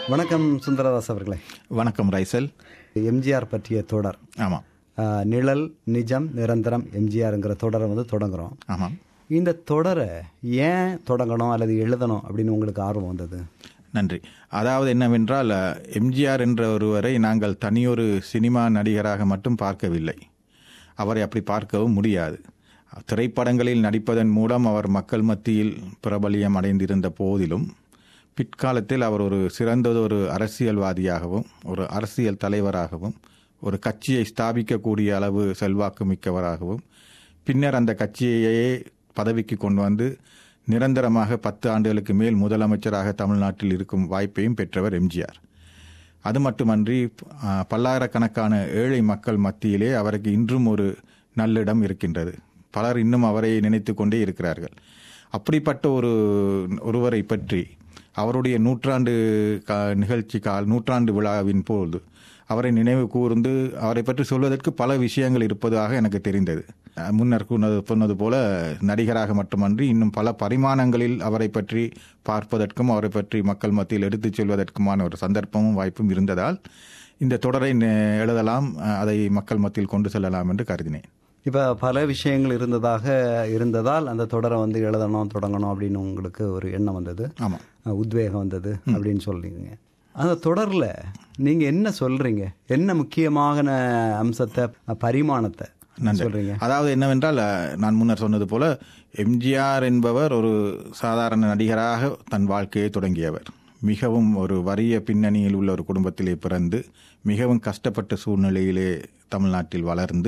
வணக்கம் சுந்தரதாஸ் அவர்களே வணக்கம் ரைசல் எம்ஜிஆர் பற்றிய தொடர் ஆமாம் ஆஹ், நிழல் நிஜம் நிரந்தரம் எம்ஜிஆருங்கிற தொடரை வந்து தொடங்குறோம் ஆமாம் இந்த தொடரை ஏன் தொடங்கணும் அல்லது எழுதணும் அப்படின்னு உங்களுக்கு ஆர்வம் வந்தது நன்றி அதாவது என்னவென்றால் அஹ், எம்ஜிஆர் என்ற ஒருவரை நாங்கள் தனியொரு சினிமா நடிகராக மட்டும் பார்க்கவில்லை அவரை அப்படி பார்க்கவும் முடியாது திரைப்படங்களில் நடிப்பதன் மூலம் அவர் மக்கள் மத்தியில் பிரபலியம் அடைந்திருந்த போதிலும் பிற்காலத்தில் அவர் ஒரு சிறந்ததொரு அரசியல்வாதியாகவும் ஒரு அரசியல் தலைவராகவும் ஒரு கட்சியை ஸ்தாபிக்கக்கூடிய அளவு செல்வாக்கு மிக்கவராகவும் பின்னர் அந்த கட்சியையே பதவிக்கு கொண்டு வந்து நிரந்தரமாக பத்து ஆண்டுகளுக்கு மேல் முதலமைச்சராக தமிழ்நாட்டில் இருக்கும் வாய்ப்பையும் பெற்றவர் எம்ஜிஆர் அது மட்டுமன்றி ஆ, பல்லாயிரக்கணக்கான ஏழை மக்கள் மத்தியிலே அவருக்கு இன்றும் ஒரு நல்லிடம் இருக்கின்றது பலர் இன்னும் அவரை நினைத்து கொண்டே இருக்கிறார்கள் அப்படிப்பட்ட ஒரு ஒருவரை பற்றி அவருடைய நூற்றாண்டு கா நிகழ்ச்சி கால் நூற்றாண்டு விழாவின் போது அவரை நினைவு கூர்ந்து அவரை பற்றி சொல்வதற்கு பல விஷயங்கள் இருப்பதாக எனக்கு தெரிந்தது அஹ், முன்னர் கூறினது சொன்னது போல நடிகராக மட்டுமன்றி இன்னும் பல பரிமாணங்களில் அவரை பற்றி பார்ப்பதற்கும் அவரை பற்றி மக்கள் மத்தியில் எடுத்துச் சொல்வதற்குமான ஒரு சந்தர்ப்பமும் வாய்ப்பும் இருந்ததால் இந்த தொடரை நெ- எழுதலாம் அஹ், அதை மக்கள் மத்தியில் கொண்டு செல்லலாம் என்று கருதினேன் இப்போ பல விஷயங்கள் இருந்ததாக இருந்ததால் அந்த தொடரை வந்து எழுதணும் தொடங்கணும் அப்படின்னு உங்களுக்கு ஒரு எண்ணம் வந்தது ஆமாம் அஹ், உத்வேகம் வந்தது அப்படின்னு சொல்றீங்க அந்த தொடரில் நீங்கள் என்ன சொல்றீங்க என்ன முக்கியமான அம்சத்தை அஹ், பரிமாணத்தை சொல்றீங்க அதாவது என்னவென்றால் அஹ், நான் முன்னர் சொன்னது போல எம்ஜிஆர் என்பவர் ஒரு சாதாரண நடிகராக தன் வாழ்க்கையை தொடங்கியவர் மிகவும் ஒரு வறிய பின்னணியில் உள்ள ஒரு குடும்பத்திலே பிறந்து மிகவும் கஷ்டப்பட்ட சூழ்நிலையிலே தமிழ்நாட்டில் வளர்ந்து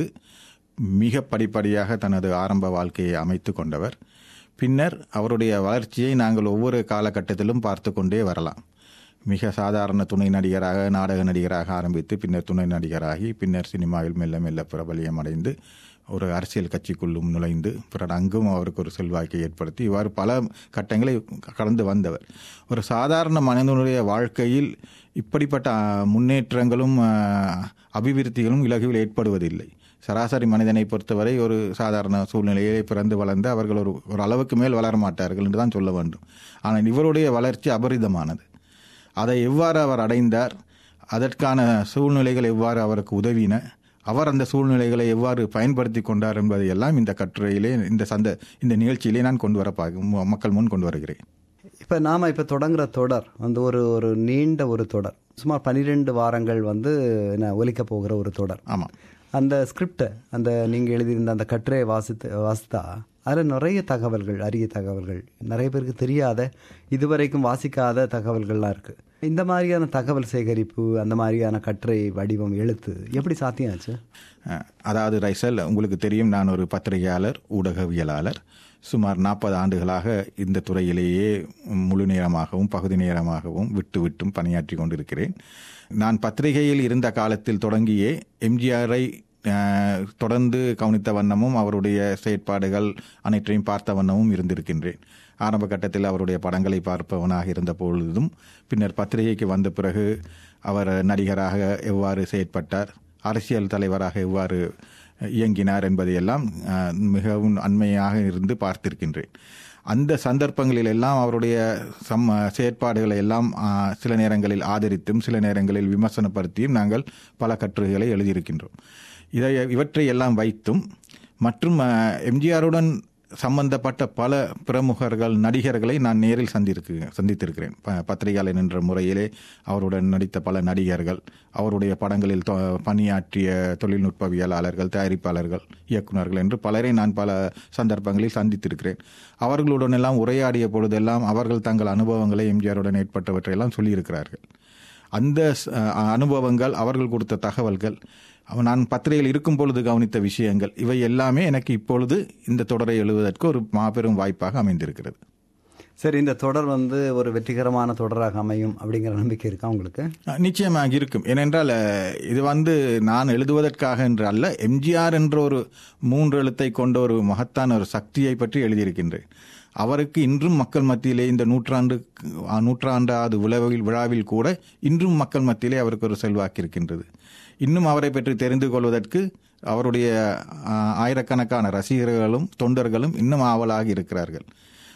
மிக படிப்படியாக தனது ஆரம்ப வாழ்க்கையை அமைத்து கொண்டவர் பின்னர் அவருடைய வளர்ச்சியை நாங்கள் ஒவ்வொரு காலகட்டத்திலும் பார்த்து கொண்டே வரலாம் மிக சாதாரண துணை நடிகராக நாடக நடிகராக ஆரம்பித்து பின்னர் துணை நடிகராகி பின்னர் சினிமாவில் மெல்ல மெல்ல பிரபலியம் அடைந்து ஒரு அரசியல் கட்சிக்குள்ளும் நுழைந்து பிறகு அங்கும் அவருக்கு ஒரு செல்வாக்கை ஏற்படுத்தி இவ்வாறு பல கட்டங்களை கடந்து வந்தவர் ஒரு சாதாரண மனிதனுடைய வாழ்க்கையில் இப்படிப்பட்ட அஹ், முன்னேற்றங்களும் அஹ், அபிவிருத்திகளும் இலகுவில் ஏற்படுவதில்லை சராசரி மனிதனை பொறுத்தவரை ஒரு சாதாரண சூழ்நிலையிலே பிறந்து வளர்ந்து அவர்கள் ஒரு ஒரு அளவுக்கு மேல் வளர மாட்டார்கள் என்று தான் சொல்ல வேண்டும் ஆனால் இவருடைய வளர்ச்சி அபரிதமானது அதை எவ்வாறு அவர் அடைந்தார் அதற்கான சூழ்நிலைகள் எவ்வாறு அவருக்கு உதவின அவர் அந்த சூழ்நிலைகளை எவ்வாறு பயன்படுத்தி கொண்டார் என்பதை எல்லாம் இந்த கட்டுரையிலே இந்த சந்த இந்த நிகழ்ச்சியிலே நான் கொண்டு வர பார்க்க மக்கள் முன் கொண்டு வருகிறேன் இப்போ நாம் இப்போ தொடங்குற தொடர் வந்து ஒரு ஒரு நீண்ட ஒரு தொடர் சுமார் பன்னிரெண்டு வாரங்கள் வந்து என்ன ஒலிக்க போகிற ஒரு தொடர் ஆமாம் அந்த ஸ்கிரிப்டை அந்த நீங்கள் எழுதியிருந்த அந்த கட்டுரையை வாசித்து வாசித்தா அதில் நிறைய தகவல்கள் அரிய தகவல்கள் நிறைய பேருக்கு தெரியாத இதுவரைக்கும் வாசிக்காத தகவல்கள்லாம் இருக்குது இந்த மாதிரியான தகவல் சேகரிப்பு அந்த மாதிரியான கட்டுரை வடிவம் எழுத்து எப்படி சாத்தியாச்சு அஹ், அதாவது ரைசல் உங்களுக்கு தெரியும் நான் ஒரு பத்திரிகையாளர் ஊடகவியலாளர் சுமார் நாற்பது ஆண்டுகளாக இந்த துறையிலேயே முழு நேரமாகவும் பகுதி நேரமாகவும் விட்டு விட்டும் பணியாற்றி கொண்டிருக்கிறேன் நான் பத்திரிகையில் இருந்த காலத்தில் தொடங்கியே எம்ஜிஆரை அஹ், தொடர்ந்து கவனித்த வண்ணமும் அவருடைய செயற்பாடுகள் அனைத்தையும் பார்த்த வண்ணமும் இருந்திருக்கின்றேன் ஆரம்ப கட்டத்தில் அவருடைய படங்களை பார்ப்பவனாக இருந்த பொழுதும் பின்னர் பத்திரிகைக்கு வந்த பிறகு அவர் நடிகராக எவ்வாறு செயற்பட்டார் அரசியல் தலைவராக எவ்வாறு இயங்கினார் என்பதையெல்லாம் அஹ், மிகவும் அண்மையாக இருந்து பார்த்திருக்கின்றேன் அந்த சந்தர்ப்பங்களில் எல்லாம் அவருடைய சம் செயற்பாடுகளை எல்லாம் அஹ், சில நேரங்களில் ஆதரித்தும் சில நேரங்களில் விமர்சனப்படுத்தியும் நாங்கள் பல கட்டுரைகளை எழுதியிருக்கின்றோம் இதை இவற்றை எல்லாம் வைத்தும் மற்றும் அஹ், எம்ஜிஆருடன் சம்பந்தப்பட்ட பல பிரமுகர்கள் நடிகர்களை நான் நேரில் சந்திருக்கு சந்தித்திருக்கிறேன் ப- பத்திரிகையாளர் என்ற முறையிலே அவருடன் நடித்த பல நடிகர்கள் அவருடைய படங்களில் தொ- பணியாற்றிய தொழில்நுட்பவியலாளர்கள் தயாரிப்பாளர்கள் இயக்குனர்கள் என்று பலரை நான் பல சந்தர்ப்பங்களில் சந்தித்திருக்கிறேன் அவர்களுடன் எல்லாம் உரையாடிய பொழுதெல்லாம் அவர்கள் தங்கள் அனுபவங்களை எம்ஜிஆருடன் ஏற்பட்டவற்றையெல்லாம் சொல்லியிருக்கிறார்கள் அந்த ஸ்- அஹ் அனுபவங்கள் அவர்கள் கொடுத்த தகவல்கள் அவ- நான் பத்திரிகையில் இருக்கும் பொழுது கவனித்த விஷயங்கள் இவை எல்லாமே எனக்கு இப்பொழுது இந்த தொடரை எழுதுவதற்கு ஒரு மாபெரும் வாய்ப்பாக அமைந்திருக்கிறது சரி இந்த தொடர் வந்து ஒரு வெற்றிகரமான தொடராக அமையும் அப்படிங்கிற நம்பிக்கை இருக்கா உங்களுக்கு அஹ் நிச்சயமாக இருக்கும் ஏனென்றால் அஹ், இது வந்து நான் எழுதுவதற்காக என்று அல்ல எம்ஜிஆர் என்ற ஒரு மூன்று எழுத்தை கொண்ட ஒரு மகத்தான ஒரு சக்தியை பற்றி எழுதியிருக்கின்றேன் அவருக்கு இன்றும் மக்கள் மத்தியிலே இந்த நூற்றாண்டு அஹ், நூற்றாண்டாவது விழாவில் விழாவில் கூட இன்றும் மக்கள் மத்தியிலே அவருக்கு ஒரு செல்வாக்கு இருக்கின்றது இன்னும் அவரை பற்றி தெரிந்து கொள்வதற்கு அவருடைய அஹ், ஆயிரக்கணக்கான ரசிகர்களும் தொண்டர்களும் இன்னும் ஆவலாக இருக்கிறார்கள்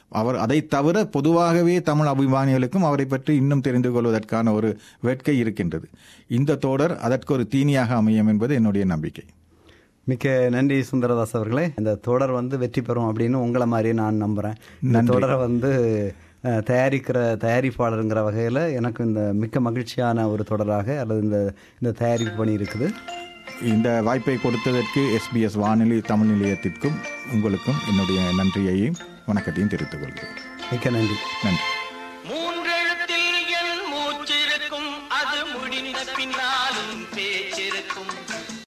அவர் அதை தவிர பொதுவாகவே தமிழ் அபிமானிகளுக்கும் அவரை பற்றி இன்னும் தெரிந்து கொள்வதற்கான ஒரு வேட்கை இருக்கின்றது இந்த தொடர் அதற்கு ஒரு தீனியாக அமையும் என்பது என்னுடைய நம்பிக்கை மிக்க நன்றி சுந்தரதாஸ் அவர்களே இந்த தொடர் வந்து வெற்றி பெறும் அப்படின்னு உங்களை மாதிரியே நான் நம்புறேன் இந்த தொடரை வந்து அஹ், தயாரிக்கிற தயாரிப்பாளருங்கிற வகையில் எனக்கு இந்த மிக்க மகிழ்ச்சியான ஒரு தொடராக அல்லது இந்த இந்த தயாரிப்பு பணி இருக்குது இந்த வாய்ப்பை கொடுத்ததற்கு எஸ்பிஎஸ் வானொலி தமிழ் நிலையத்திற்கும் உங்களுக்கும் என்னுடைய நன்றியையும் வணக்கத்தையும் தெரிவித்துக் கொள்கிறேன் மிக்க நன்றி நன்றி